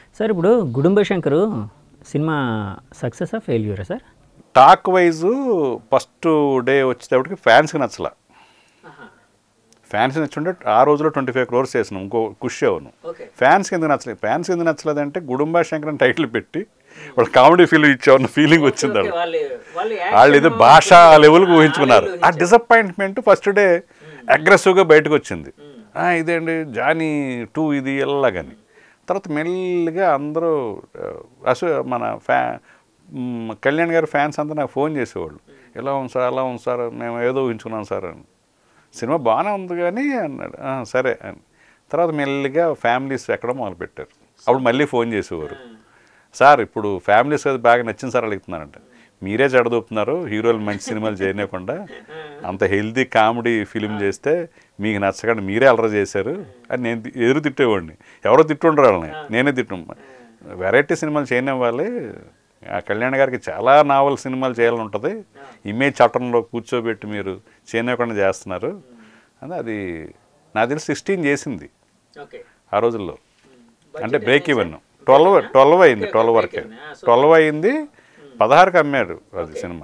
Sir ఇప్పుడు Gudumba Shankar cinema success ఆ ఫెయిల్యూరా sir talk wise first day వచ్చేటప్పటికి ఫ్యాన్స్కి నచ్చల ఫ్యాన్స్ నచ్చుంటే ఆ రోజులో ట్వంటీ ఫైవ్ క్రోర్స్ చేసినాం ఇంకో ఖుషి అవును ఓకే ఫ్యాన్స్కి ఎందుకు నచ్చలేదు ఫ్యాన్స్కి ఎందుకు నచ్చలేదు అంటే గుడుంబా శంకర్ అని టైటిల్ పెట్టి వాళ్ళు కామెడీ ఫీల్ ఇచ్చామన్న ఫీలింగ్ వచ్చింది వాళ్ళు వాళ్ళు ఏదో భాషా లెవెల్కి ఊహించుకున్నారు ఆ డిసప్పాయింట్మెంట్ ఫస్ట్ డే అగ్రెసివ్గా బయటకు వచ్చింది ఆ, ఇదేంటి జానీ టూ ఇది ఎలాగని తర్వాత మెల్లిగా అందరూ ఆ, అసలు మన ఫ్యా మ్, కళ్యాణ్ గారి ఫ్యాన్స్ అంతా నాకు ఫోన్ చేసేవాళ్ళు ఎలా ఉంది సార్ అలా ఉంది సార్ మేము ఏదో ఊహించుకున్నాం సార్ అని సినిమా బాగానే ఉంది కానీ అన్నాడు "ఆ, సరే అని తర్వాత మెల్లిగా ఫ్యామిలీస్ ఎక్కడో మొదలుపెట్టారు అప్పుడు మళ్ళీ ఫోన్ చేసేవారు సార్ ఇప్పుడు ఫ్యామిలీస్ అది బాగా నచ్చింది సార్ అడుగుతున్నారంట మీరే చెడదొప్పుతున్నారు హీరోలు మంచి సినిమాలు చేయలేకుండా అంత హెల్తీ కామెడీ ఫిలిం చేస్తే మీకు నచ్చకుండా మీరే అలర చేశారు అని నేను తి- ఎదురు తిట్టేవాడిని ఎవరో తిట్టుండ్రు వాళ్ళని నేనే తిట్టు వెరైటీ సినిమాలు చేయనివ్వాలి ఆ కళ్యాణ్ గారికి చాలా నావల్ సినిమాలు చేయాలని ఉంటుంది ఇమేజ్ చట్టంలో కూర్చోబెట్టి మీరు చేయనివ్వకుండా చేస్తున్నారు అని అది నాకు తెలిసి సిక్స్టీన్ చేసింది ఓకే ఆ రోజుల్లో అంటే బ్రేక్ ఈవెన్ ట్వెల్వ్ ట్వెల్వ్ అయింది ట్వెల్వ్ వరకే ట్వెల్వ్ అయింది పదహారుకి అమ్మాడు అది సినిమా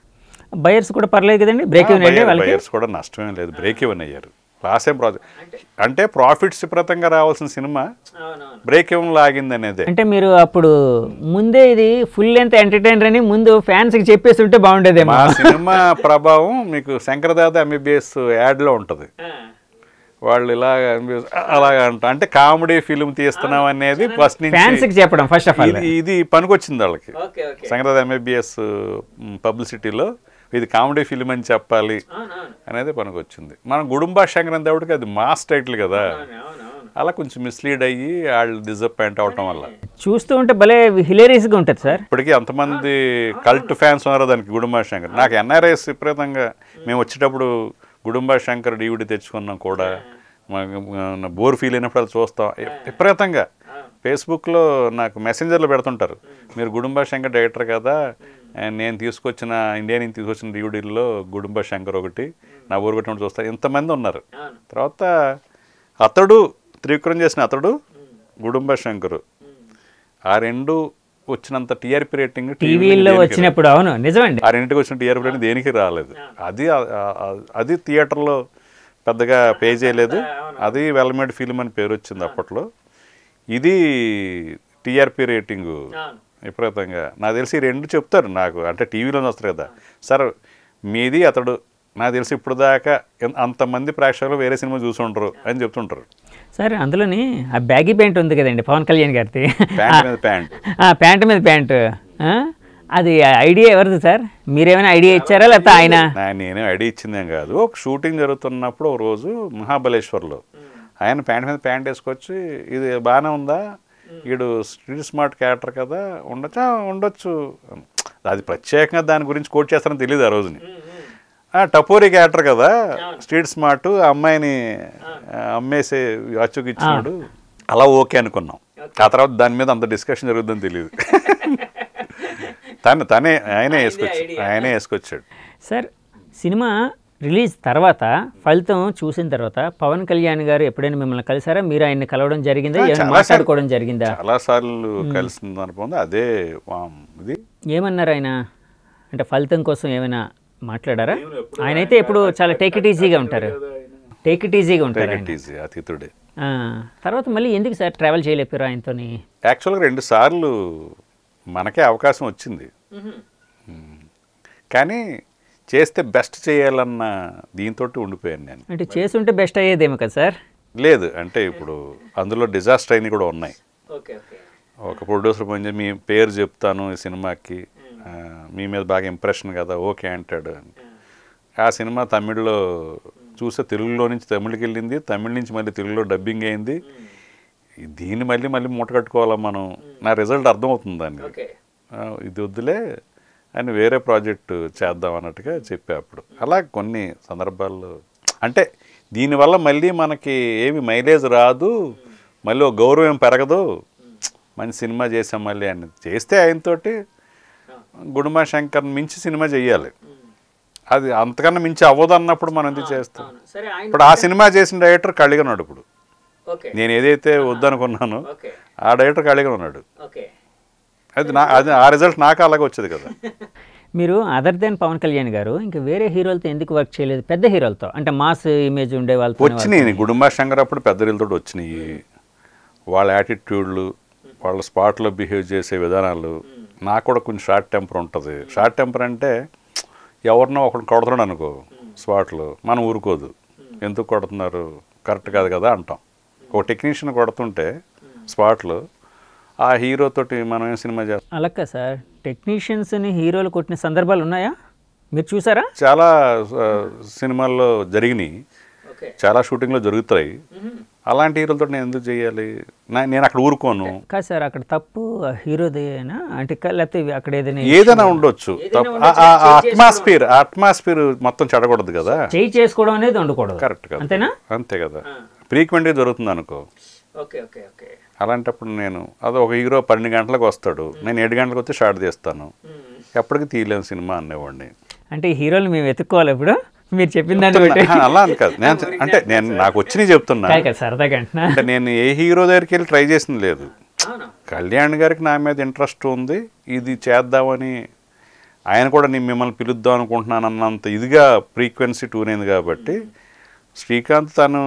బయర్స్ కూడా పర్లేదు కదండి బ్రేక్ ఇవ్వండి అండి వాళ్ళకి బయర్స్ కూడా నష్టమేం లేదు బ్రేక్ ఈవెన్ అయ్యారు లాస్ ఏం ప్రాజెక్ట్ అంటే ప్రాఫిట్స్ విపరీతంగా రావాల్సిన సినిమా బ్రేక్ ఈవెన్ లాగింది అనేదే అంటే మీరు అప్పుడు ముందే ఇది ఫుల్ లెంత్ ఎంటర్టైనర్ అని ముందు ఫ్యాన్స్కి చెప్పేసి ఉంటే బాగుండేదేమో మా సినిమా ప్రభావం మీకు శంకరదాద ఎంబీబీఎస్ యాడ్లో ఉంటుంది వాళ్ళు ఇలాగ అలాగ అంట అంటే కామెడీ ఫిలిం తీస్తున్నాం అనేది ఫస్ట్ నుంచి ఫ్యాన్స్కి చెప్పడం ఫస్ట్ ఆఫ్ ఆల్ ఇది ఇది పనికొచ్చింది వాళ్ళకి ఓకే ఓకే సంగతి ఎంబీబీఎస్ పబ్లిసిటీలో ఇది కామెడీ ఫిలిం అని చెప్పాలి అనేది పనికొచ్చింది మనం గుడుంబా శంకరన్ దేవుడికి అది మాస్ టైటిల్ కదా అలా కొంచెం మిస్లీడ్ అయ్యి వాళ్ళు డిసప్పాయింట్ అవటం వల్ల చూస్తూ ఉంటే భలే హిలేరియస్గా ఉంటుంది సార్ ఇప్పటికీ అంతమంది కల్ట్ ఫ్యాన్స్ ఉన్నారు దానికి గుడుంబా శంకర్ నాకు ఎన్ఆర్ఎస్ విపరీతంగా మేము వచ్చేటప్పుడు గుడుంబా శంకర్ డివిడి తెచ్చుకున్నాం కూడా మాకు బోర్ ఫీల్ అయినప్పుడు అది చూస్తాం విపరీతంగా ఫేస్బుక్లో నాకు మెసెంజర్లు పెడుతుంటారు మీరు గుడుంబా శంకర్ డైరెక్టర్ కదా and నేను తీసుకొచ్చిన ఇండియా నుంచి తీసుకొచ్చిన డివిడీల్లో గుడుంబా శంకర్ ఒకటి నా ఊరు పెట్టినప్పుడు చూస్తా ఇంతమంది ఉన్నారు తర్వాత అతడు త్రివిక్రమ్ చేసిన అతడు గుడుంబా శంకరు ఆ రెండు వచ్చినంత టీఆర్పీ రేటింగ్ టీవీలో వచ్చినప్పుడు అవును నిజమండి ఆ రెండింటికి వచ్చిన టీఆర్పీ రేటింగ్ దేనికి రాలేదు అది ఆ- ఆ- అది థియేటర్లో పెద్దగా పే చేయలేదు అది వెల్మేడ్ ఫిలిం అని పేరు వచ్చింది అప్పట్లో ఇది టీఆర్పీ రేటింగ్ విపరీతంగా నాకు తెలిసి ఈ రెండు చెప్తారు నాకు అంటే టీవీలో వస్తారు కదా సార్ మీది అతడు నాకు తెలిసి ఇప్పుడు దాకా ఎన్- అంతమంది ప్రేక్షకులు వేరే సినిమా చూసి ఉండరు అని చెప్తుంటారు సార్ అందులోని ఆ బ్యాగీ ప్యాంట్ ఉంది కదండి పవన్ కళ్యాణ్ గారిది ప్యాంట్ మీద ప్యాంట్ ఆ, ప్యాంట్ మీద ప్యాంట్ ఆ? అది ఐడియా ఎవరిది సార్ మీరేమైనా ఐడియా ఇచ్చారా లేకపోతే ఆయన నా- నేనే ఐడియా ఇచ్చిందేం కాదు ఒక షూటింగ్ జరుగుతున్నప్పుడు ఒక రోజు మహాబలేశ్వర్లో ఆయన ప్యాంట్ మీద ప్యాంట్ వేసుకొచ్చి ఇది బాగానే ఉందా వీడు స్ట్రీట్ స్మార్ట్ క్యారెక్టర్ కదా ఉండొచ్చా ఉండొచ్చు అది ప్రత్యేకంగా దాని గురించి కోట్ చేస్తారని తెలియదు ఆ రోజుని ఆ, టపోరీ క్యారెక్టర్ కదా స్ట్రీట్ స్మార్ట్ ఆ అమ్మాయిని ఆ, అమ్మేసే అచ్చుకి ఇచ్చినాడు అలా ఓకే అనుకున్నాం ఆ తర్వాత దాని మీద అంత డిస్కషన్ జరుగుతుందని తెలియదు తను తనే ఆయనే వేసుకొచ్చాడు ఆయనే వేసుకొచ్చాడు సార్ సినిమా రిలీజ్ తర్వాత ఫలితం చూసిన తర్వాత పవన్ కళ్యాణ్ గారు ఎప్పుడైనా మిమ్మల్ని కలిసారా మీరు ఆయన్ని కలవడం జరిగిందా ఏమైనా చాలా మాట్లాడుకోవడం జరిగిందా చాలా సార్లు కలిసిన అనుకుంది అదే వామ్, ఇది ఏమన్నారు ఆయన అంటే ఫలితం కోసం ఏమైనా మాట్లాడారా ఆయన అయితే ఇప్పుడు చాలా టేక్ ఇట్ ఈజీగా ఉంటారు టేక్ ఇట్ ఈజీగా ఉంటారు ఆయన. ఈజీ అతిథుడే ఆ, తర్వాత మళ్ళీ ఎందుకు సార్ ట్రావెల్ చేయలేపారు ఆయనతోని యాక్చువల్గా రెండు సార్లు మనకే అవకాశం వచ్చింది ఉమ్. కానీ చేస్తే బెస్ట్ చేయాలన్న దీంతో ఉండిపోయాను నేను అంటే చేసుంటే బెస్ట్ అయ్యేదేమో కదా సార్ లేదు అంటే ఇప్పుడు అందులో డిజాస్టర్ అయినవి కూడా ఉన్నాయి ఓకే ఓకే ఒక ప్రొడ్యూసర్ ఫోన్ చేసి మీ పేరు చెప్తాను ఈ సినిమాకి ఆ, మీ మీద బాగా ఇంప్రెషన్ కదా ఓకే అంటాడు అని ఆ సినిమా తమిళ్లో చూస్తే తెలుగులో నుంచి తమిళకి వెళ్ళింది తమిళ నుంచి మళ్ళీ తెలుగులో డబ్బింగ్ అయింది దీన్ని మళ్ళీ మళ్ళీ మూట కట్టుకోవాలా మనం నా రిజల్ట్ అర్థమవుతుంది దాన్ని ఆ, ఇది వద్దులే అని వేరే ప్రాజెక్టు చేద్దాం అన్నట్టుగా చెప్పా అప్పుడు అలా కొన్ని సందర్భాల్లో అంటే దీనివల్ల మళ్ళీ మనకి ఏమి మైలేజ్ రాదు మళ్ళీ ఒక గౌరవం పెరగదు మంచి సినిమా చేసాం మళ్ళీ అని చేస్తే ఆయనతోటి గుడుమా శంకర్ మించి సినిమా చెయ్యాలి అది అంతకన్నా మించి అవ్వదు అన్నప్పుడు మనం ఎందుకు చేస్తాం సరే ఇప్పుడు ఆ సినిమా చేసిన డైరెక్టర్ కళ్ళిగనాడు ఇప్పుడు ఓకే నేను ఏదైతే వద్దనుకున్నానో ఓకే ఆ డైరెక్టర్ ఖాళీగా ఉన్నాడు ఓకే అది నా అది ఆ రిజల్ట్ నాకు అలాగే వచ్చేది కదా మీరు అదర్ దెన్ పవన్ కళ్యాణ్ గారు ఇంకా వేరే హీరోలతో ఎందుకు వర్క్ చేయలేదు పెద్ద హీరోలతో అంటే మాస్ ఇమేజ్ ఉండే వాళ్ళతో వచ్చినాయి గుడుంబా శంకర్ అప్పుడు పెద్ద రీలతో వచ్చినాయి వాళ్ళ యాటిట్యూడ్లు వాళ్ళ స్పాట్లో బిహేవ్ చేసే విధానాలు నాకు కూడా కొంచెం షార్ట్ టెంపర్ ఉంటుంది షార్ట్ టెంపర్ అంటే ఎవరినో ఒకడు కొడుతున్నాడు అనుకో స్పాట్లో మనం ఊరుకోదు ఎందుకు కొడుతున్నారు కరెక్ట్ కాదు కదా అంటాం ఒక టెక్నీషియన్ కొడుతుంటే స్పాట్లో ఆ హీరోతోటి మనం ఏం సినిమా చేస్తాం అలాగా సార్ టెక్నీషియన్స్ని హీరోలు కొట్టిన సందర్భాలు ఉన్నాయా మీరు చూసారా చాలా ఆ, సినిమాల్లో జరిగినాయి ఓకే చాలా షూటింగ్లో జరుగుతాయి అలాంటి హీరోలతో నేను ఎందుకు చేయాలి నా- నేను అక్కడ ఊరుకోను కాదు సార్ అక్కడ తప్పు హీరోదేనా అంటే క- లేకపోతే ఇవి అక్కడ ఏదైనా ఏదైనా ఉండొచ్చు అట్మాస్ఫియర్ అట్మాస్ఫియర్ మొత్తం చెడకూడదు కదా చేయి చేసుకోవడం అనేది ఉండకూడదు కరెక్ట్ కదా అంతేనా అంతే కదా ఫ్రీక్వెంట్గా జరుగుతుంది అనుకో ఓకే ఓకే ఓకే అలాంటప్పుడు నేను అది ఒక హీరో పన్నెండు గంటలకు వస్తాడు నేను ఏడు గంటలకు వచ్చి షార్ట్ తీస్తాను ఎప్పటికీ తీయలేము సినిమా అనేవాడిని అంటే ఈ హీరోలు మేము వెతుక్కోవాలి ఇప్పుడు మీరు చెప్పిన దాన్ని బట్టి ఆహా, అలా అని కాదు నేను అంటే నేను నాకు వచ్చినవి చెప్తున్నా కాదు కదా సరదాగా అంటున్నా అంటే నేను ఏ హీరో దగ్గరికి వెళ్ళి ట్రై చేసింది లేదు అవును కళ్యాణ్ గారికి నా మీద ఇంట్రెస్ట్ ఉంది ఇది చేద్దామని ఆయన కూడా నేను మిమ్మల్ని పిలుద్దాం అనుకుంటున్నాను అన్నంత ఇదిగా ఫ్రీక్వెన్సీ టూర్ అయింది కాబట్టి శ్రీకాంత్ తను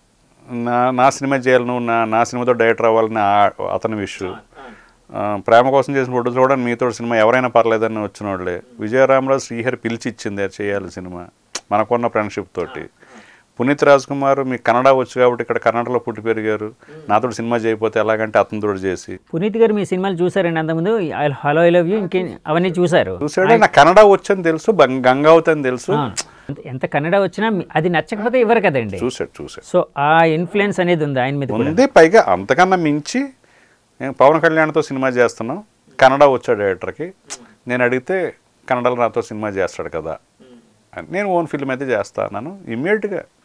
నా నా సినిమా చేయాలి నువ్వు నా నా సినిమాతో డైరెక్టర్ అవ్వాలని ఆ- అతని విషయం ఆ, ప్రేమ కోసం చేసిన ఫోటోస్ కూడా మీతో సినిమా ఎవరైనా పర్లేదని వచ్చిన వాళ్ళే విజయరామరాజు శ్రీహరి పిలిచి ఇచ్చింది అది చేయాలి సినిమా మనకున్న ఫ్రెండ్షిప్ తోటి పునీత్ రాజ్ కుమార్ మీకు కన్నడ వచ్చు కాబట్టి ఇక్కడ కన్నడలో పుట్టి పెరిగారు నాతో సినిమా చేయకపోతే ఎలాగంటే అతనితో చేసి పునీత్ గారు మీ సినిమాలు చూసారండి అంతకుముందు హలో ఐ లవ్ యూ ఇంకే అవన్నీ చూసారు చూసాడు నాకు కన్నడ వచ్చని తెలుసు బం- గంగావతి అని తెలుసు ఆ, ఎంత- ఎంత కన్నడ వచ్చినా మీ- అది నచ్చకపోతే ఇవ్వరు కదండి చూసాడు చూసాడు సో ఆ ఇన్ఫ్లుయెన్స్ అనేది ఉంది ఆయన మీద కూడా ఉంది పైగా అంతకన్నా మించి నేను పవన్ కళ్యాణ్తో సినిమా చేస్తున్నాం కన్నడ వచ్చాడు డైరెక్టర్కి నేను అడిగితే కన్నడలో నాతో సినిమా చేస్తాడు కదా అని నేను ఓన్ ఫిల్మ్ అయితే చేస్తాను ఇమ్మీడియట్గా